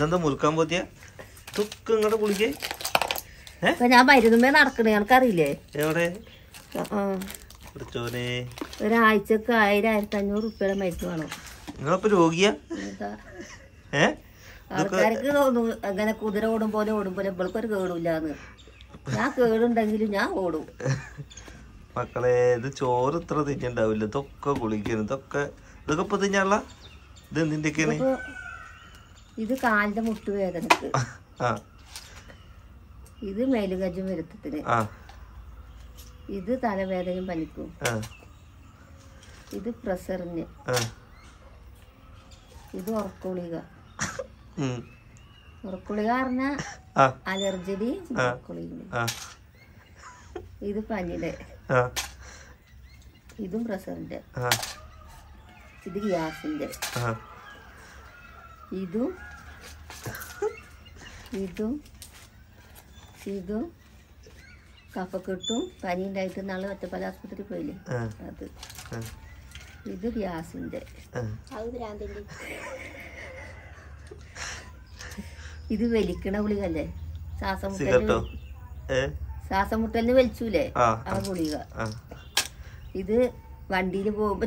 ഇതെന്താ മുറുക്കാൻ പോത്തിയ തൊക്കെ ഇങ്ങോട്ട് കുളിക്കേ ഇപ്പൊ ഞാൻ മരുന്നുമേ നടക്കണേ എനിക്കറിയില്ലേ എവിടെ ആ, ആ. പിടിച്ചോനെ ഒരാഴ്ചക്ക് ആയിരം ആയിരത്തി അഞ്ഞൂറ് റുപ്യയുടെ മരുന്ന് വേണം നിങ്ങളിപ്പോ രോഗിയാ എന്താ ഏ ആൾക്കാർക്ക് തോന്നും അങ്ങനെ കുതിര ഓടും പോലെ ഓടും പോലെ ഇവൾക്കൊരു കേടില്ലാന്ന് ഞാൻ കേടുണ്ടെങ്കിലും ഞാൻ ഓടും മക്കളെ ഇത് ചോറ് ഇത്ര തിന്നുണ്ടാവില്ല ഇതൊക്കെ കുളിക്കുന്നു ഇതൊക്കെ ഇതൊക്കെ ഇപ്പൊ തിന്നാനുള്ള ഇത് എന്തിന്റെയൊക്കെയാണ് ഇപ്പൊ ഇത് കാലിന്റെ മുട്ട് വേദനക്ക് ആ ഇത് മേലുകജ്ജും വരുത്തത്തിന് ആ ഇത് തലവേദനയും പനിക്കും ആ ഇത് പ്രഷറിന് ആ ഇത് ഉറക്കുളിക ഉം. ഉറക്കുളിക പറഞ്ഞാൽ ആ അലർജി ഉറക്കുളിക ആ ഇത് പനിയുടെ ആ ഇതും പ്രഷറിന്റെ ആ ഇത് ഗ്യാസിന്റെ ആ ഇതും ഇതും ഇതും കഫക്കെട്ടും പനി ഉണ്ടായിട്ട് നാളെ ഒറ്റപ്പാല ആസ്പത്രിയിൽ പോയില്ലേ ആ അത് ആ ഇത് ഗ്യാസിന്റെ ആ ഇത് വലിക്കണ ഗുളികല്ലേ ശ്വാസം സിഗരറ്റോ മുട്ടലിന് ഏ ശ്വാസം മുട്ടലിന് വലിച്ചൂലേ ആ ആ ഗുളിക ആ ഇത് വണ്ടിയിൽ പോകുമ്പോ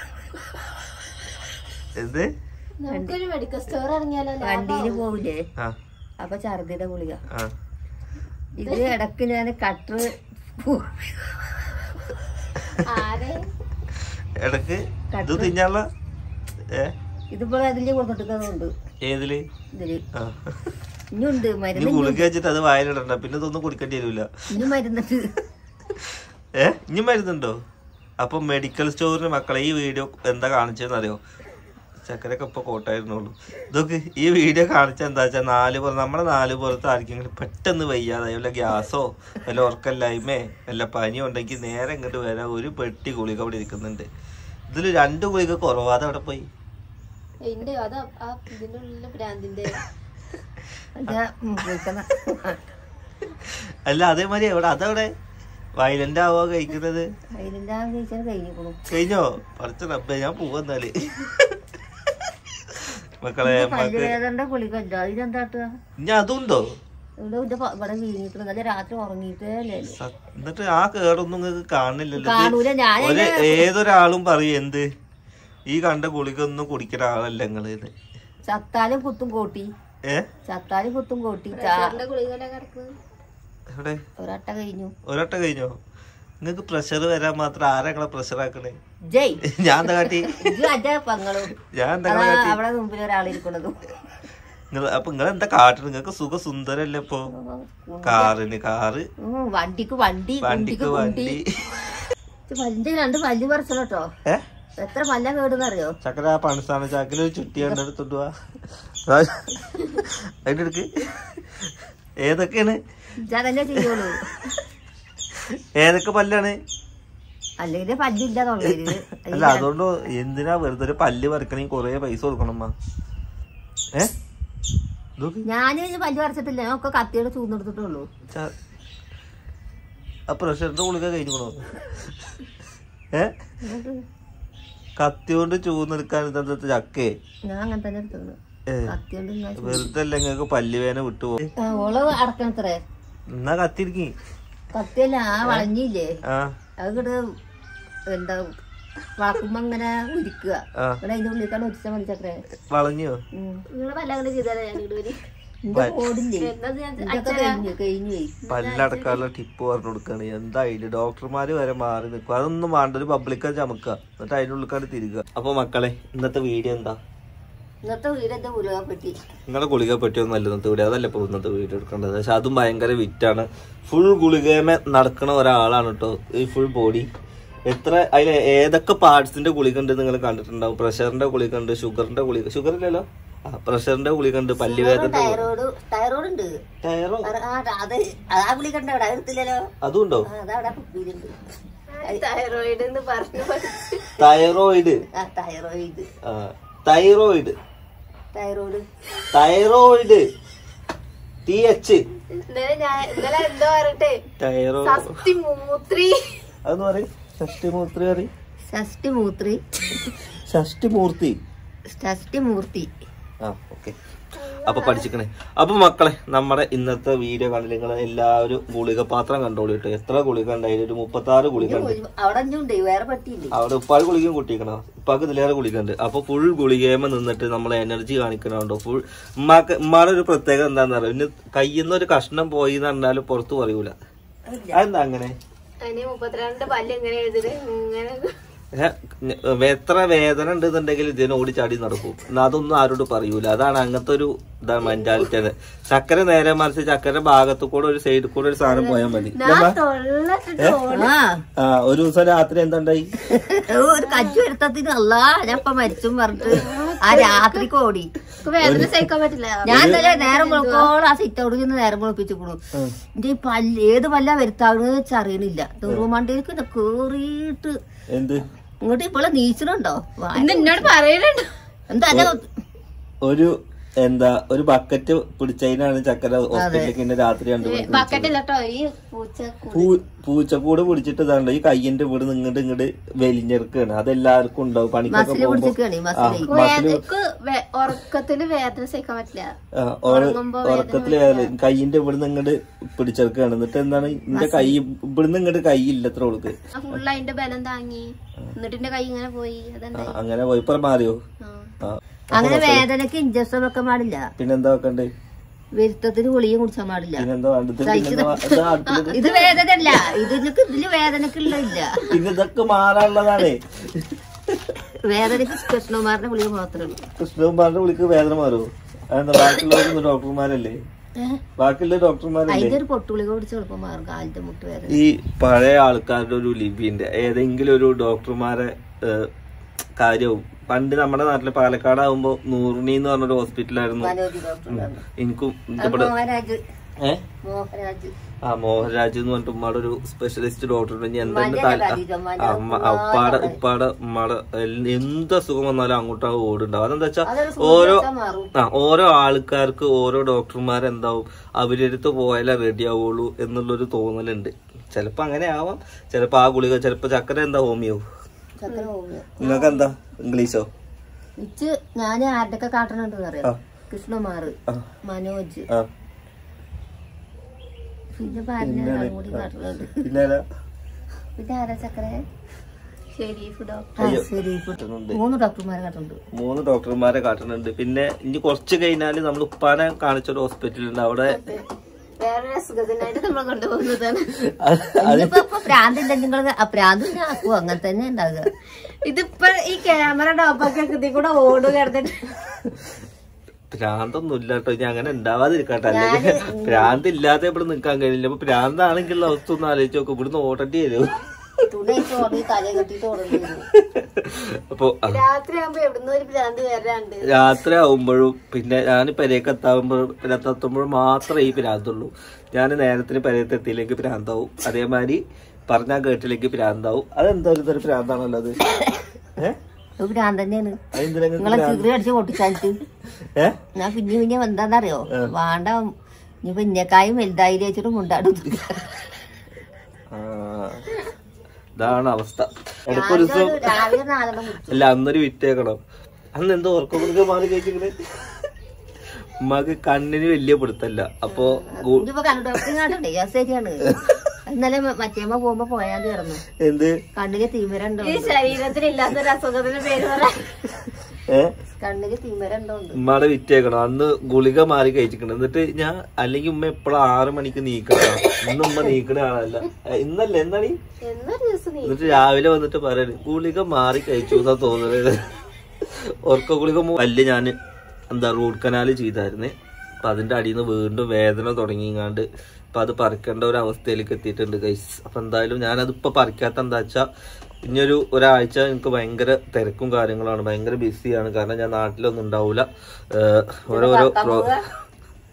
എന്ത് നമുക്കൊരു മെഡിക്കൽ സ്റ്റോർ ഇറങ്ങിയാലോ വണ്ടിയിൽ പോവില്ലേ ആ അപ്പൊ ഛർദിയുടെ ഗുളിക ആ ഇത് ഇടക്ക് ഞാൻ കട്ടർ ആരെ ഇടക്ക് ഇത് തിന്നാനുള്ള ഏ ഇതിപ്പോ അതില് കൊടുത്തിട്ടുണ്ട് ഏതില് ഇതില് ആ ഇനിയുണ്ട് ഇനി മരുന്ന് ഗുളിക വെച്ചിട്ട് അത് വായിലിടണ്ട പിന്നെ ഇതൊന്നും കുടിക്കേണ്ടി വരില്ല ഇനി മരുന്നുണ്ട് ഏ ഇനി മരുന്നുണ്ടോ അപ്പൊ മെഡിക്കൽ സ്റ്റോറിന് മക്കളെ ഈ വീഡിയോ എന്താ കാണിച്ചതെന്ന് അറിയോ ചക്കരൊക്കെ ഇപ്പൊ കോട്ടായിരുന്നുള്ളൂ ഇതൊക്കെ ഈ വീഡിയോ കാണിച്ച എന്താ വെച്ചാൽ നാല് പുറത്ത് നമ്മുടെ നാല് പുറത്ത് ആർക്കെങ്കിലും പെട്ടെന്ന് വയ്യാതായി വല്ല ഗ്യാസോ വല്ല ഉറക്കല്ലായ്മേ വല്ല പനിയോ ഉണ്ടെങ്കിൽ നേരെ ഇങ്ങോട്ട് വരാൻ ഒരു പെട്ടി ഗുളിക അവിടെ ഇരിക്കുന്നുണ്ട് ഇതിൽ രണ്ട് ഗുളിക കുറവാതെ അവിടെ പോയി എന്റെ അത് ആ ഇതിന്റെ ഉള്ളിലെ ഭ്രാന്തിന്റെ അതാ ഉം, പോയിക്കണ. അല്ല അതേമാതിരി എവിടെ അതവിടെ വയലന്റ് ആവോ കഴിക്കുന്നത് അതിലിന്റെ ആ കഴിച്ചാൽ കഴിഞ്ഞിക്കണു കഴിഞ്ഞോ പഠിച്ച റബ്ബേ ഞാൻ പോവന്നാല് മക്കളെ മക്ക പല്ലുവേദന്റെ ഗുളിക ഉണ്ട് അതിനെന്താട്ടുക ഇനി അതുണ്ടോ ഇവിടെ ഇവിടെ പ- ഇവിടെ വീണിട്ട് നല്ല രാത്രി ഉറങ്ങിയിട്ടേ അല്ലേ സ- എന്നിട്ട് ആ കേടൊന്നും നിങ്ങൾക്ക് കാണില്ലല്ലോ ഇത് കാണൂല ഞാൻ ഒരു ഏതൊരാളും പറയും എന്ത് ഈ കണ്ട ഗുളിക ഒന്നും കുടിക്കുന്ന ആളല്ല നിങ്ങള് ഇത് ചത്താലും കുത്തും കോട്ടി ഏ ചത്താലും കുത്തും കോട്ടി ചാ പ്രഷറിന്റെ ഗുളികല കിടക്കുന്നത് എവിടെ ഒരട്ട കഴിഞ്ഞു ഒരട്ട കഴിഞ്ഞോ നിങ്ങക്ക് പ്രഷർ വരാൻ മാത്രം ആരാ നിങ്ങളെ പ്രഷർ ആക്കണേ ജയ് ഞാൻ എന്താ കാട്ടി ഇത് അജ പങ്ങളും ഞാൻ എന്താ അതാ കാട്ടി അവിടെ മുമ്പിൽ ഒരാളിരിക്കണതും നിങ്ങൾ അപ്പൊ നിങ്ങൾ എന്താ കാട്ടണം നിങ്ങൾക്ക് സുഖ സുന്ദരല്ലേ ഇപ്പൊ കാറിന് കാറ് ഉം, വണ്ടിക്ക് വണ്ടി വണ്ടിക്ക് കുണ്ടിക്ക് കുണ്ടി വണ്ടി ഇത് പല്ലിന്റെ രണ്ട് പല്ല് പറിച്ചണം കേട്ടോ ഏ എത്ര പല്ല കേടുന്നറിയോ ചക്കര ആ പണസാന ചാക്കിൽ ഒരു ചുറ്റി കണ്ടെടുത്തോണ്ട് വാ അതിന്റെ എടുക്ക് ഏതൊക്കെയാണ് ഇതന്നെ ചെയ്യുള്ളൂ ഏതൊക്കെ പല്ലാണ് അല്ലെങ്കിൽ പല്ലില്ല തൊള്ളയില് അല്ല അതുകൊണ്ട് എന്തിനാ വെറുതെ ഒരു പല്ല് പറിക്കണമെങ്കിൽ കൊറേ പൈസ കൊടുക്കണം അമ്മ ഏ ഇതൊക്കെ ഞാന് ഇത് പല്ല് പറിച്ചിട്ടില്ല ഞാൻ ഒക്കെ കത്തിയുടെ ചൂന്നെടുത്തിട്ടുള്ളൂ ച- ആ പ്രഷറിന്റെ ഗുളിക കഴിഞ്ഞോ ഏ എന്നിട്ട് കത്തി കൊണ്ട് ചൂന്നെടുക്കാൻ ഇതെന്താ ചക്കേ ഞാൻ അങ്ങനെ തന്നെ എടുത്തോളൂ ഏ കത്തിയോണ്ട് ഞാൻ ചൂ- വെറുതെ അല്ല നിങ്ങൾക്ക് പല്ലുവേന വിട്ടുപോകും ആ, ഓള് അടക്കണത്രേ എന്നാ കത്തിരിക്കി കത്തിയല്ല ആ വളഞ്ഞില്ലേ ആ അത് കിട്ട് എന്താ വളക്കുമ്പോ അങ്ങനെ ഉരിക്കുക ആ ഇവിടെ അതിന്റെ ഉള്ളിലേക്കാണ് ഒരിച്ചാൽ മതി ചക്കരെ വളഞ്ഞോ നിങ്ങള് പല അങ്ങനെ ചെയ്താലേ ഞാൻ ഇടുവരി എന്റെ ഓടില്ലേ എന്താ ഞാൻ ഇതൊക്കെ കഴിഞ്ഞു കഴിഞ്ഞു പോയി പല്ലടക്കാനുള്ള ടിപ്പ് പറഞ്ഞു കൊടുക്കാണ് എന്താ അതില് ഡോക്ടർമാര് വരെ മാറി നിൽക്കും അതൊന്നും വേണ്ട ഒരു പബ്ലിക്കാ ചമക്കുക എന്നിട്ട് അതിനുള്ളിക്കാണ് തിരിക അപ്പൊ മക്കളെ ഇന്നത്തെ വീഡിയോ എന്താ ഇന്നത്തെ വീടത്തെ ഉരുകാൻ പറ്റി നിങ്ങളെ ഗുളിക പറ്റിയൊന്നും അല്ല ഇന്നത്തെ വീഡിയോ അതല്ല ഇപ്പൊ ഇന്നത്തെ വീഡിയോ എടുക്കേണ്ടത് പക്ഷെ അതും ഭയങ്കര വിറ്റാണ് ഫുൾ ഗുളികമേ നടക്കണ ഒരാളാണ് കേട്ടോ ഈ ഫുൾ ബോഡി എത്ര അതിൽ ഏതൊക്കെ പാർട്സിന്റെ ഗുളിക ഉണ്ട് നിങ്ങൾ കണ്ടിട്ടുണ്ടാവും പ്രഷറിന്റെ ഗുളിക ഉണ്ട് ഷുഗറിന്റെ ഗുളിക ഷുഗർ ഇല്ലല്ലോ ആ പ്രഷറിന്റെ ഗുളിക ഉണ്ട് പല്ലുവേദന്റെ ടയറോഡ് ടയറോഡ് ഉണ്ട് ടയറോ ആ അത് ആ ഗുളി കണ്ട അവിടെ എടുത്തില്ലല്ലോ അതും ഉണ്ടോ ആ അതവിടെ കുപ്പിയിലുണ്ട് തൈറോയിഡ് എന്ന് പറഞ്ഞു തൈറോയിഡ് ആ തൈറോയിഡ് ആ, thyroid thyroid thyroid T H ഇന്നലെ ഞാൻ ഇന്നലെ എന്തോ പറഞ്ഞിട്ടേ തൈറോ സസ്തി മൂത്രി അതെന്ന് പറയും ഷഷ്ടിമൂർത്തി പറയും ഷഷ്ടി മൂത്രി ഷഷ്ടിമൂർത്തി ഷഷ്ടി മൂർത്തി ആ ഓക്കെ അപ്പൊ പഠിച്ചിക്കണേ അപ്പൊ മക്കളെ നമ്മുടെ ഇന്നത്തെ വീഡിയോ കണ്ടില്ല നിങ്ങൾ എല്ലാവരും ഗുളിക പാത്രം കണ്ടോളിട്ട് എത്ര ഗുളിക ഉണ്ടായി ഒരു മുപ്പത്തി ആറ് ഗുളിക ഉണ്ട് അവിടെ അഞ്ചുണ്ട് വേറെ പട്ടിയില്ലേ അവിടെ ഉപ്പാട് ഗുളികയും കുട്ടിക്കണം ഉപ്പാക്ക് ഇതിലേറെ ഗുളിക ഉണ്ട് അപ്പൊ ഫുൾ ഗുളികേമ നിന്നിട്ട് നമ്മൾ എനർജി കാണിക്കണുണ്ടോ ഫുൾ ഉമ്മാക്ക് ഉമ്മാടെ ഒരു പ്രത്യേകത എന്താന്ന് അറിയാം ഇന്ന് കയ്യിൽ നിന്ന് ഒരു കഷ്ണം പോയി എന്ന് പറഞ്ഞാലും പുറത്ത് പറയൂല അതെന്താ അങ്ങനെ അതിന് മുപ്പത്തിരണ്ട് പല്ല് ഇങ്ങനെ എഴുതിട്ട് ഇങ്ങനെ ഏ, എത്ര വേദന ഉണ്ടെന്നുണ്ടെങ്കിൽ ഇതിന് ഓടി ചാടി നടക്കും എന്നാ അതൊന്നും ആരോട് പറയൂല അതാണ് അങ്ങനത്തെ ഒരു ഇതാണ് മെന്റാലിറ്റി ചക്കര നേരെ മറിച്ച് ചക്കര ഭാഗത്തു കൂടെ ഒരു സൈഡിൽ കൂടെ ഒരു സാധനം പോയാൽ മതി ഞാൻ തൊള്ളട്ടിട്ട് ആ ആ ഒരു ദിവസം രാത്രി എന്താണ്ടായി ഒരു കജ്ജു എടുത്തതിന് അല്ല ഞാൻ ഇപ്പൊ മരിച്ചും പറഞ്ഞിട്ട് ആ രാത്രിക്ക് ഓടി എനിക്ക് വേദന സഹിക്കാൻ പറ്റില്ല ഞാൻ ഇന്നലെ നേരം മുളക്കോളം ആ സിറ്റോട് നിന്ന് നേരം മുളപ്പിച്ചുകൂടും എന്റെ ഈ പല്ല് ഏത് പല്ല വരുത്താണെന്ന് വെച്ചറിയണില്ല തുറുമണ്ടിക്ക് കേറിയിട്ട് എന്ത് ഇങ്ങോട്ട് ഇപ്പോഴും നീച്ചിട്ടുണ്ടോ ഇന്ന് എന്നോട് പറയുന്നുണ്ട് എന്താ അല്ല ഒരു എന്താ ഒരു ബക്കറ്റ് പിടിച്ചതിനാണ് ചക്കര ഹോസ്പിറ്റലിലേക്ക് ഇന്ന് രാത്രി കണ്ടു ബക്കറ്റ് ഇല്ലട്ടോ ഈ പൂച്ച പൂ- പൂച്ചക്കൂട് പിടിച്ചിട്ട് ഇതാണ്ട് ഈ കയ്യിന്റെ വീട് ഇങ്ങോട്ട് ഇങ്ങോട്ട് വലിഞ്ഞെടുക്കാണ് അതെല്ലാവർക്കും ഉണ്ടാവും പണിക്കൊക്കെ മസില് പോകുമ്പോ പിടിച്ചിക്കാണ് ആ, മസില് മസില് എനിക്ക് വേ- ഉറക്കത്തില് വേദന സഹിക്കാൻ പറ്റില്ല ആ, ഓര- ഉറക്കത്തില് വേദന കയ്യിന്റെ ഇവിടുന്ന് ഇങ്ങോട്ട് പിടിച്ചെടുക്കാണ് എന്നിട്ട് എന്താണ് എന്റെ കൈ ഇവിടുന്ന് ഇങ്ങോട്ട് കൈ ഇല്ല എത്ര കൊടുക്ക് ഫുള്ള് അതിന്റെ ബലം താങ്ങി എന്നിട്ട് എന്റെ കൈ ഇങ്ങനെ പോയി ആ, അതെന്താ അങ്ങനെ പോയി ഇപ്പൊ മാറിയോ ആ അങ്ങനെ വേദനക്ക് ഇഞ്ചക്ഷൻ വെക്കാൻ പാടില്ല പിന്നെന്താ വെക്കണ്ടേ വരുത്തത്തിന് ഗുളിയും കുടിച്ചാൻ പാടില്ല പിന്നെന്താ വേണ്ടത് പിന്നെന്താ ഇതാ അടുത്തത്. ഇത് വേദനയല്ല ഇതിനൊക്കെ ഇതില് വേദനക്കുള്ള ഇല്ല പിന്നെ ഇതൊക്കെ മാറാനുള്ളതാണേ വേദനക്ക് കൃഷ്ണകുമാറിന്റെ ഗുളിക മാത്രമേ ഉള്ളൂ കൃഷ്ണകുമാറിന്റെ വിളിക്ക് വേദന മാറുമോ അതെന്താ ബാക്കിയുള്ളവരൊന്നും ഡോക്ടർമാരല്ലേ ബാക്കിയുള്ള ഡോക്ടർമാരല്ലേ അതിന്റെ ഒരു പൊട്ടുഗുളിക കുടിച്ച് എളുപ്പം മാറും കാലിന്റെ മുട്ട് വേദന ഈ പഴയ ആൾക്കാരുടെ ഒരു ലിപിന്റെ ഏതെങ്കിലും ഒരു ഡോക്ടർമാരെ ഏഹ്, കാര്യവും പണ്ട് നമ്മുടെ നാട്ടില് പാലക്കാട് ആകുമ്പോ നൂറിനി എന്ന് പറഞ്ഞൊരു ഹോസ്പിറ്റലായിരുന്നു മനോജ് ഡോക്ടർ എനിക്കും ഇവിടെ മോഹൻരാജ് ഏ മോഹൻരാജ് ആ മോഹൻരാജ് എന്ന് പറഞ്ഞിട്ട് ഉമ്മയുടെ ഒരു സ്പെഷ്യലിസ്റ്റ് ഡോക്ടർ ഉണ്ട് ഇനി എന്തെങ്കിലും ഉമ്മാന്റെ താല്പ- കഥ ഇത് ഉമ്മാന്റെ ആ, ഉമ്മ- ആ, ഉപ്പാടെ ഉപ്പാടെ ഉമ്മാടെ എൽ- എന്ത് അസുഖം വന്നാലും അങ്ങോട്ട് ഓടുണ്ടാവും അതെന്താ വെച്ചാ അതൊരു ഓരോ സൂചിവെച്ചാ മാറും ആ ഓരോ ആൾക്കാർക്ക് ഓരോ ഡോക്ടർമാരെന്താവും അവരടുത്ത് പോയാലേ റെഡി ആവുള്ളൂ എന്നുള്ളൊരു തോന്നലുണ്ട് ചിലപ്പോ അങ്ങനെ ആവാം ചിലപ്പോ ആ ഗുളിക ചിലപ്പോ ചക്കര എന്താ ഹോമിയോ ചക്കര ഹോമിയോ നിങ്ങൾക്ക് എന്താ ഇംഗ്ലീഷോ ഇച്ച് ഞാൻ ആരുടെയൊക്കെ കാട്ടണുണ്ട് ആ. അറിയാം കൃഷ്ണകുമാർ ആ. മനോജ് ആ പിന്നെ പറഞ്ഞ കൂടി കാട്ടണുണ്ട് പിന്നെ ആരാ? പിന്നെ ആരാ ചക്കര ഷെരീഫ് ഡോക്ടർ ആ, ശരി കാട്ടുന്നുണ്ട്. മൂന്ന് ഡോക്ടർമാരെ കാട്ടുണ്ട് മൂന്ന് ഡോക്ടർമാരെ കാട്ടുന്നുണ്ട് പിന്നെ ഇനി കുറച്ച് കഴിഞ്ഞാല് നമ്മൾ ഉപ്പാനെ കാണിച്ചൊരു ഹോസ്പിറ്റലുണ്ട് അവിടെ വേറൊരു അസുഖത്തിനായിട്ട് നമ്മളെ കൊണ്ടുപോകുന്നതാണ് അത് ഇനിയിപ്പോ ഇപ്പൊ പ്രാന്തിന്റെ നിങ്ങൾ പ്രാന്ത് ഞാൻ ആക്കും അങ്ങനെ തന്നെ ഉണ്ടാകുക ഇതിപ്പോ ഈ ക്യാമറ ഡോപ്പൊക്കെ ഇതിൽ കൂടെ ഓടുക കിടന്നിട്ട് ഭ്രാന്തൊന്നും ഇല്ല കേട്ടോ ഇനി അങ്ങനെ ഉണ്ടാവാതിരിക്കട്ടെ അല്ലെങ്കിൽ ഭ്രാന്ത് ഇല്ലാതെ ഇവിടെ നിൽക്കാൻ കഴിയില്ല അപ്പൊ ഭ്രാന്താണെങ്കിലുള്ള അവസ്ഥ ഒന്ന് ആലോചിച്ച് നോക്കും ഇവിടുന്ന് ഓടേണ്ടി വരും തുണി ഓടി തല കെട്ടിട്ട് ഓടേണ്ടി വരും അപ്പൊ ആ, രാത്രി ആകുമ്പോ എവിടുന്ന് ഒരു ഭ്രാന്ത് വരാണ്ട് രാത്രി ആവുമ്പോഴും പിന്നെ ഞാൻ പെരേക്ക് എത്താവുമ്പോഴും എത്തുമ്പോഴും മാത്രമേ ഈ ഭ്രാന്തുള്ളൂ ഞാൻ നേരത്തിന് പെരയത്ത് എത്തിയില്ലെങ്കിൽ ഭ്രാന്താവും അതേമാതിരി പറഞ്ഞാൽ കേട്ടില്ലെങ്കിൽ ഭ്രാന്താവും അതെന്താ ഒരു തരം ഭ്രാന്താണല്ലോ അത് ഏഹ് ഇത് ഭ്രാന്ത് തന്നെയാണ് അതെന്തിനാ ഇങ്ങക്ക് നിങ്ങളെ ഭ്രാന്ത്? ചിറി അടിച്ച് പൊട്ടിച്ചാലിട്ട് ഏഹ് ഞാൻ പിന്നെ പിന്നെ എന്താന്നറിയോ വേണ്ട ഇനിയിപ്പൊ ഇന്നേക്കായും വലുതായി വെച്ചിട്ട് മുണ്ടാടും ആ, ഇതാണ് അവസ്ഥ ഇടയ്ക്കൊരു ദിവസം രാവിലെ നാലെണ്ണം കുടിച്ചു അല്ല അന്നൊരു വിറ്റേക്കണം അന്ന് എന്തോ ഉറക്കം കൊടുക്കാൻ മാറി കഴിച്ചിങ്ങനെ ഉമ്മക്ക് കണ്ണിന് വലിയ പിടുത്തല്ല അപ്പൊ ഗു- ഇനിയിപ്പോ കണ്ണു ഡോക്ടറെ കാട്ടണ്ടേ അത് ശരിയാണ് ഇന്നലെ മ- മറ്റേമ്മ പോകുമ്പോ പോയാൽ തീർന്നു എന്ത് കണ്ണിന് തീമരണ്ടോ ഈ ശരീരത്തിൽ ഇല്ലാത്തൊരു അസുഖത്തിന്റെ പേര് പറ ഏ കണ്ണിന് തീമരണ്ടോ ഉമ്മയുടെ വിറ്റേക്കണം അന്ന് ഗുളിക മാറി കഴിച്ചിട്ടുണ്ട് എന്നിട്ട് ഞാൻ അല്ലെങ്കിൽ ഉമ്മ എപ്പോഴും ആറ് മണിക്ക് നീക്കണം ഇന്ന് ഉമ്മ നീക്കണ ആളല്ല ഏ, ഇന്നല്ലേ എന്താണ് ഈ? എന്നൊരു ദിവസം നീ എന്നിട്ട് രാവിലെ വന്നിട്ട് പറയല് ഗുളിക മാറി കഴിച്ചു എന്നാ തോന്നുന്നത് ഉറക്ക ഗുളിക മു- പല്ല് ഞാൻ എന്താ റൂട്ട് കനാല് ചെയ്തായിരുന്നേ അപ്പൊ അതിന്റെ അടിയിൽ നിന്ന് വീണ്ടും വേദന തുടങ്ങിങ്ങാണ്ട് അപ്പൊ അത് പറിക്കേണ്ട ഒരു അവസ്ഥയിലേക്ക് എത്തിയിട്ടുണ്ട് ഗൈസ് അപ്പൊ എന്തായാലും ഞാനതിപ്പോ പറിക്കാത്ത എന്താ വെച്ചാ ഇനിയൊരു ഒരാഴ്ച എനിക്ക് ഭയങ്കര തിരക്കും കാര്യങ്ങളാണ് ഭയങ്കര ബിസിയാണ് കാരണം ഞാൻ നാട്ടിലൊന്നും ഉണ്ടാവൂല ഏഹ് ഓരോരോ പ്രോ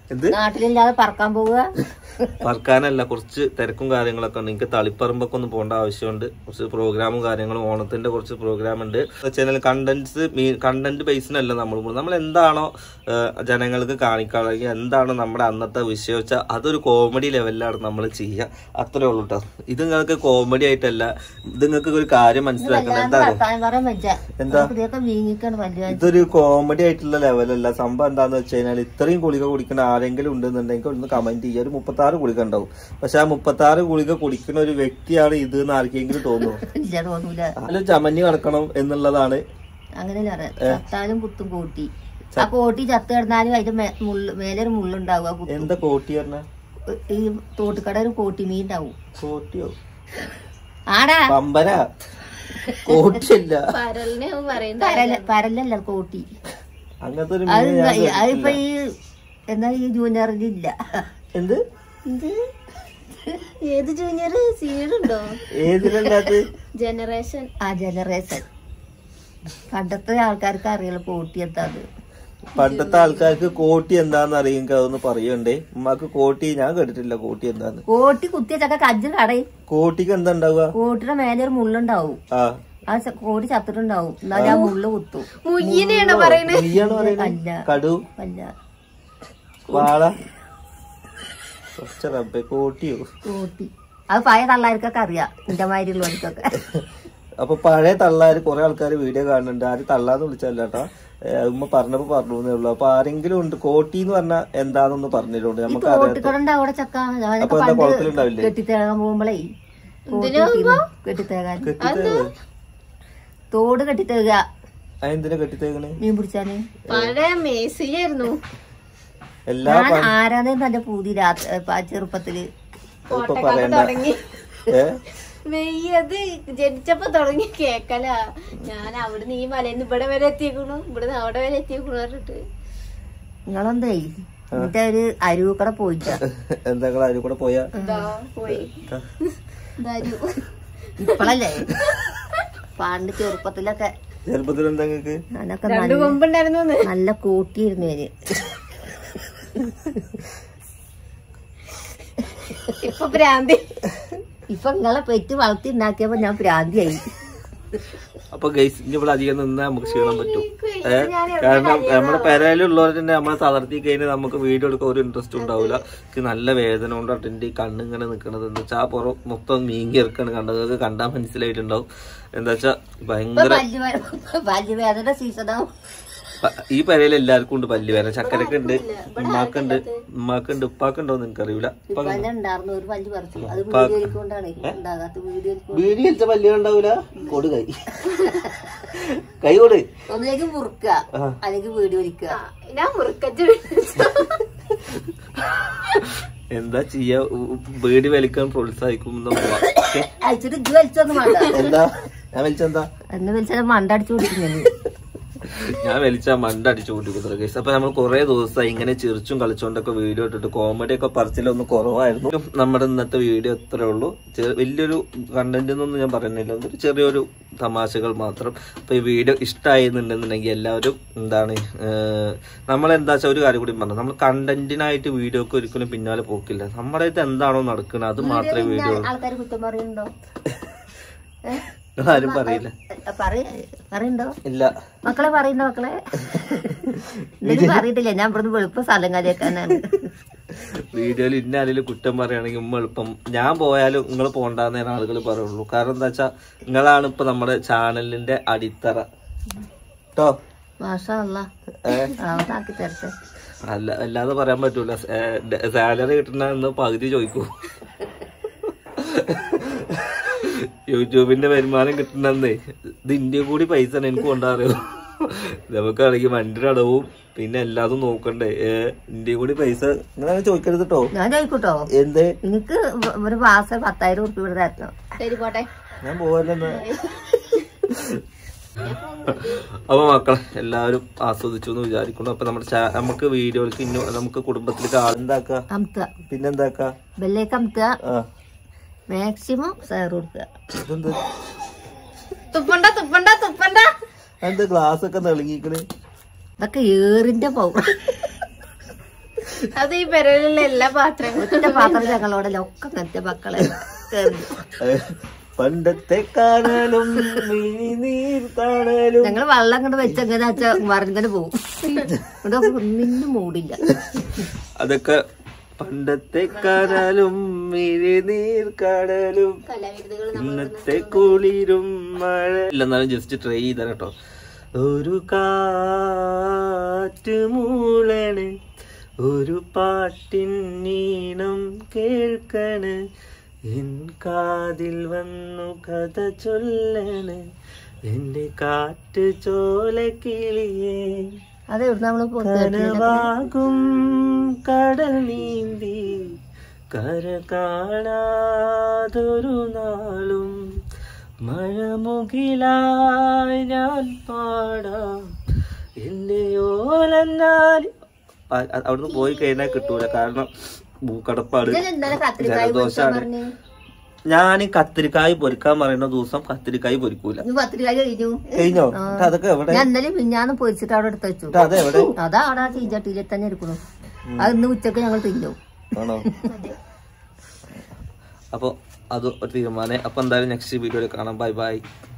എന്ത് നാട്ടിലില്ലാതെ പറക്കാൻ പോവുക പറക്കാനല്ല കുറച്ച് തിരക്കും കാര്യങ്ങളൊക്കെ ഉണ്ട് എനിക്ക് തളിപ്പറമ്പൊക്കെ ഒന്ന് പോകേണ്ട ആവശ്യമുണ്ട് കുറച്ച് പ്രോഗ്രാമും കാര്യങ്ങളും ഓണത്തിന്റെ കുറച്ച് പ്രോഗ്രാം ഉണ്ട് വെച്ചാൽ കണ്ടന്റ്സ് കണ്ടന്റ് ബേസിനല്ല നമ്മൾ പോകുന്നത്. നമ്മൾ എന്താണോ ഏഹ്, ജനങ്ങൾക്ക് കാണിക്കാനുള്ള അല്ലെങ്കിൽ എന്താണോ നമ്മുടെ അന്നത്തെ വിഷയം വെച്ചാൽ അതൊരു കോമഡി ലെവലിലാണ് നമ്മൾ ചെയ്യുക അത്രേ ഉള്ളൂ കേട്ടോ ഇത് നിങ്ങൾക്ക് കോമഡി ആയിട്ടല്ല ഇത് നിങ്ങൾക്ക് ഒരു കാര്യം മനസ്സിലാക്കണം എന്താ അറിയോ? വർത്താനം പറയാൻ വെച്ച എന്താ? ഇതൊക്കെ വീങ്ങിക്കാണ് വലിയ ഇതൊരു കോമഡി ആയിട്ടുള്ള ലെവലല്ല സംഭവം എന്താന്ന് വെച്ച് കഴിഞ്ഞാൽ ഇത്രയും ഗുളിക കുടിക്കുന്ന ആരെങ്കിലും ഉണ്ടെന്നുണ്ടെങ്കിൽ ഒന്ന് കമന്റ് ചെയ്യുക ഒരു മുപ്പത്തി ആറ് ഗുളിക ഉണ്ടാവും പക്ഷെ ആ മുപ്പത്തി ആറ് ഗുളിക കുടിക്കുന്ന ഒരു വ്യക്തിയാണ് ഇത് എന്ന് ആർക്കെങ്കിലും തോന്നുന്നു ഇല്ല തോന്നൂല അതിൽ ചമഞ്ഞു കിടക്കണം എന്നുള്ളതാണ് അങ്ങനെയല്ല പറയാം ചത്താലും കുത്തും കോട്ടി ആ കോട്ടി ചത്ത് കിടന്നാലും അതിന്റെ മേ- മുള്ള് മേലെ ഒരു മുള്ളുണ്ടാവും ആ കുത്തും എന്താ കോട്ടി പറഞ്ഞ ഈ തോട്ടുകട ഒരു കോട്ടി മീൻ ഉണ്ടാവും കോട്ടിയോ ആടാ പമ്പര കോട്ടിയല്ല പരലിനെ പറയുന്നത് പരല പരലല്ല കോട്ടി അങ്ങനത്തെ ഒരു അത് മീൻ ഞാൻ ഇന്ന- അതിപ്പോ കേട്ടിട്ടില്ല. ഈ എന്താ ഈ ജൂനിയറിന് ഇല്ല എന്ത് ഇത് ഏത് ജൂനിയർ സീഡുണ്ടോ ഏതിലല്ലാത്ത ജനറേഷൻ ആ ജനറേഷൻ പണ്ടത്തെ ആൾക്കാർക്ക് അറിയുള്ളൂ കോട്ടി എന്താ അത് പണ്ടത്തെ ആൾക്കാർക്ക് കോട്ടി എന്താന്ന് അറിയെങ്കിൽ അതൊന്ന് പറയണ്ടേ ഉമ്മാക്ക് കോട്ടി ഞാൻ കേട്ടിട്ടില്ല കോട്ടി എന്താന്ന് കോട്ടി കുത്തിയ ചക്ക കജ്ജ് കടയും കോട്ടിക്ക് എന്താ ഉണ്ടാവുക കോട്ടിയുടെ മേലെ ഒരു മുള്ളുണ്ടാവും ആ ആ ച- കോടി ചത്തിട്ടുണ്ടാവും എന്നാലും ആ മുള്ളു കുത്തും മുയ്യനെയാണ് പറയുന്നത് നീയാണ് പറയുന്നത് അല്ല കടു അല്ല വാള കുറച്ച് റബ്ബെ കോട്ടിയോ കോട്ടി അത് പഴയ തള്ളാർക്കൊക്കെ അറിയാം എന്റെ മാതിരിയുള്ളവർക്കൊക്കെ അപ്പൊ പഴയ തള്ളാര് കുറെ ആൾക്കാർ വീഡിയോ കാണുന്നുണ്ട് ആര് തള്ളാന്ന് വിളിച്ചല്ല കേട്ടോ ഉമ്മ പറഞ്ഞപ്പോ പറഞ്ഞു എന്നേ ഉള്ളൂ അപ്പൊ ആരെങ്കിലും ഉണ്ട് കോട്ടി എന്ന് പറഞ്ഞാൽ എന്താണെന്നൊന്ന് പറഞ്ഞിട്ടുണ്ട് നമുക്ക് അറിയാത്ത തോട്ടിക്കടണ്ട അവിടെ ചക്ക ഞാനൊക്കെ അപ്പൊ എന്താ പണ്ട് കുളത്തിലുണ്ടാവില്ലേ കെട്ടിത്തേകാൻ പോകുമ്പോഴേ കെട്ടിത്തേകാൻ കെട്ടിത്തേവ് തോട് കെട്ടിത്തേക അതെന്തിനാ കെട്ടിത്തേക്കണ് മീൻ പിടിച്ചാന് പഴയ മേസിയായിരുന്നു എല്ലാ ഞാൻ ആരാധന തന്റെ പൂതി രാത്രി ഇപ്പൊ ആ ചെറുപ്പത്തില് ഇപ്പൊ പറയണ്ട തുടങ്ങി ഏ വെയ്യത് ജനിച്ചപ്പോ തുടങ്ങി കേക്കല ഞാൻ അവിടുന്ന് ഈ മലയിൽ നിന്ന് ഇവിടെ വരെ എത്തിയേക്കണു ഇവിടുന്ന് അവിടെ വരെ എത്തിയേക്കണു പറഞ്ഞിട്ട് നിങ്ങളെന്തേ എന്നിട്ട് ഒരു അരുവക്കട പോയിട്ടാ എന്താ അതിൽ കൂടെ പോയാ ഇതാ പോയി ഇതാരു ഇപ്പളല്ലേ പണ്ട് ചെറുപ്പത്തിലൊക്കെ ചെറുപ്പത്തിൽ എന്താ നിങ്ങക്ക് ഞാനൊക്കെ രണ്ട് നല്ല കൊമ്പുണ്ടായിരുന്നു നല്ല കൂട്ടിയിരുന്നു ഞാന് ഇപ്പൊ ഭ്രാന്തി ഇപ്പൊ നിങ്ങളെ പെറ്റ് വളർത്തി ഉണ്ടാക്കിയപ്പോ ഞാൻ ഭ്രാന്തിയായി അപ്പൊ ഗൈസ് ഇനി ഇവിടെ അധികം നിന്നാ നമുക്ക് ക്ഷീണം പറ്റും ഏ? കാരണം നമ്മുടെ പെരയിലുള്ളവർ തന്നെ നമ്മളെ തളർത്തി കഴിഞ്ഞാൽ നമുക്ക് വീഡിയോ എടുക്കാൻ ഒരു ഇൻട്രസ്റ്റ് ഉണ്ടാവില്ല എനിക്ക് നല്ല വേദന കൊണ്ടാണ് എന്റെ ഈ കണ്ണിങ്ങനെ നിൽക്കണത് എന്താ വെച്ചാൽ ആ പുറം മൊത്തം മീങ്ങി ഇറക്കാണ് കണ്ടത് നിങ്ങൾക്ക് കണ്ടാൽ മനസ്സിലായിട്ടുണ്ടാവും എന്താ വെച്ചാ ഭയങ്കര പല്ലുവേദന സീസണാവും പ- ഈ പെരയിൽ എല്ലാവർക്കും ഉണ്ട് പല്ല് വേദന ചക്കരക്ക് ഉണ്ട് ഉമ്മാക്കുണ്ട് ഉമ്മാക്കുണ്ട് ഉപ്പാക്കുണ്ടോന്ന് എനിക്കറിയില്ല ഇപ്പൊ തന്നെ ഉണ്ടായിരുന്നു ഒരു പല്ല് പറിച്ചു അത് വീഡിയോ കൊണ്ടാണ് ഉണ്ടാകാത്ത വീഡിയോ വീടി വെച്ച പല്ല് ഉണ്ടാവൂല കൊടു കൈ കൈ കൊടു ഒന്നിലേക്ക് മുറുക്കുക അല്ലെങ്കിൽ വീഡിയോ വലിക്കുക ഞാൻ മുറുക്കച്ച് എന്താ ചെയ്യാ ഉ- ഉ- വീട് വലിക്കാൻ പ്രോത്സാഹിക്കും അയച്ചിട്ട് ഇജ്ജ് വലിച്ചൊന്നും വേണ്ട എന്താ ഞാൻ വലിച്ചെന്താ എന്നെ വലിച്ചാൽ മണ്ടടിച്ചു കൊടുക്കുന്നത് ഞാൻ വലിച്ച മണ്ട അടിച്ചു കൂട്ടിക്കുന്നത് കേസ് അപ്പൊ നമ്മൾ കുറെ ദിവസമായി ഇങ്ങനെ ചിരിച്ചും കളിച്ചോണ്ടൊക്കെ വീഡിയോ ഇട്ടിട്ട് കോമഡി ഒക്കെ പറച്ചിലൊന്ന് കുറവായിരുന്നു നമ്മുടെ ഇന്നത്തെ വീഡിയോ ഇത്രേ ഉള്ളൂ ചെ- വലിയൊരു കണ്ടന്റ് എന്നൊന്നും ഞാൻ പറയുന്നില്ല ഒരു ചെറിയൊരു തമാശകൾ മാത്രം അപ്പൊ ഈ വീഡിയോ ഇഷ്ടമായിരുന്നുണ്ടെന്നുണ്ടെങ്കിൽ എല്ലാവരും എന്താണ് നമ്മളെന്താ വെച്ചാൽ ഒരു കാര്യം കൂടി പറഞ്ഞു നമ്മൾ കണ്ടന്റിനായിട്ട് വീഡിയോക്ക് ഒരിക്കലും പിന്നാലെ പോക്കില്ല നമ്മുടെ അടുത്ത് എന്താണോ നടക്കുന്നത് അത് മാത്രമേ വീഡിയോ ആൾക്കാർ കുറ്റം പറയുന്നുണ്ടോ ആരും പറയില്ല പറയുണ്ടോ ഇല്ല മക്കളെ പറയുന്ന മക്കളെ എന്തെങ്കിലും പറയത്തില്ല ഞാൻ ഇവിടുന്ന് വെളുപ്പം സ്ഥലം കാലിയാക്കാനാണ് വീഡിയോയിൽ ഇന്ന ആരെങ്കിലും കുറ്റം പറയുകയാണെങ്കിൽ ഉമ്മ എളുപ്പം ഞാൻ പോയാലും നിങ്ങൾ പോണ്ടെന്നേ ആളുകൾ പറയുള്ളൂ കാരണം എന്താ വെച്ചാ നിങ്ങളാണ് ഇപ്പൊ നമ്മുടെ ചാനലിന്റെ അടിത്തറ കേട്ടോ മാഷാ അല്ല അവതാക്കി തരട്ടെ അല്ല അല്ലാതെ പറയാൻ പറ്റൂല സാലറി കിട്ടുന്ന എന്ന് പകുതി ചോദിക്കൂ യൂട്യൂബിന്റെ വരുമാനം കിട്ടുന്നേ ഇത് ഇന്ത്യ കൂടി പൈസ എനിക്ക് കൊണ്ടാറിയോ നമുക്കാണെങ്കിൽ വണ്ടിയുടെ അടവും പിന്നെ എല്ലാതും നോക്കണ്ടേ ഏ, ഇന്ത്യ കൂടി പൈസ നിങ്ങളങ്ങനെ ചോദിക്കരുത് കേട്ടോ ഞാൻ ചോദിക്കൂട്ടോ എന്തേ എനിക്ക് ഒരു മാസം പത്തായിരം ഉറുപ്പ് ഇവിടെ തരണം ശരി പോട്ടെ ഞാൻ പോവല്ലെന്ന് അപ്പൊ മക്കളെ എല്ലാവരും ആസ്വദിച്ചു എന്ന് വിചാരിക്കുന്നു അപ്പൊ നമ്മുടെ ചാ- നമുക്ക് വീഡിയോക്ക് ഇന്നു നമുക്ക് കുടുംബത്തിലേക്ക് ആളെന്താക്ക അമുത്തുക പിന്നെന്താക്ക ബെല്ലേക്ക് അമുത്തുക ആ മാക്സിമം സയർ കൊടുക്കുക ഇതെന്ത് തുപ്പണ്ട തുപ്പണ്ട തുപ്പണ്ട എന്താ ഗ്ലാസ് ഒക്കെ നെളുങ്ങിക്കണ് ഇതൊക്കെ ഏറിന്റെ പൗഡർ അത് ഈ പെരയിലുള്ള എല്ലാ പാത്രങ്ങളും ഒറ്റ പാത്രം ഞങ്ങളോടല്ല ഒക്കെ അങ്ങനത്തെ മക്കളെ പണ്ടത്തെ കാണലും നീർ കാണലും ഞങ്ങൾ വെള്ളം കൊണ്ട് വെച്ച് എങ്ങനെ വെച്ചാ മറിഞ്ഞു പോകും ഇവിടെ ഒന്നിനും മൂടില്ല അതൊക്കെ പണ്ടത്തെ കടലും നീർ കടലും കലാവിരുദ്ധകൾ ഇന്നത്തെ കുളിരും മഴ ഇല്ലെന്നാലും ജസ്റ്റ് ട്രൈ ചെയ്ത കേട്ടോ ഒരു കാറ്റ് മൂളണ് ഒരു പാട്ടിൻ നീണം കേൾക്കണ് എൻ കാതിൽ വന്നു കഥ ചൊല്ലണ് എന്റെ കാറ്റ് ചോലക്കിളിയേ അത് എവിടെ നമ്മള് പുറത്ത് കനവാകും കടൽ നീന്തി കര കാണാതൊരു നാളും മഴമുകിലായി ഞാൻ പാടാം എന്റെ ഓലന്നാൽ അവിടുന്ന് പോയി കഴിഞ്ഞാൽ കിട്ടൂല കാരണം മൂക്കടപ്പാട് ഇന്നലെ കത്തിരിക്കായ ജലദോഷാണ് പറഞ്ഞു ഞാൻ കത്തിരിക്കായ് പൊരിക്കാൻ പറയുന്ന ദിവസം കത്തിരിക്കായ് പൊരിക്കൂല ഇന്ന് പത്തിരിക്കായ കഴിഞ്ഞു കഴിഞ്ഞോ എന്നിട്ട് അതൊക്കെ എവിടെ ഞാൻ ഇന്നലെ മിഞ്ഞാന്ന് പൊരിച്ചിട്ട് അവിടെ എടുത്ത് വെച്ചു എന്നിട്ട് അത് എവിടെ അതാ അവിടെ ആ ചീഞ്ചട്ടിയിൽ തന്നെ എടുക്കുന്നു അത് ഇന്ന് ഉച്ചക്ക് ഞങ്ങൾ തിന്നു ആണോ അപ്പൊ അത് ഒരു തീരുമാനം അപ്പൊ എന്തായാലും നെക്സ്റ്റ് വീഡിയോയിൽ കാണാം ബൈ ബൈ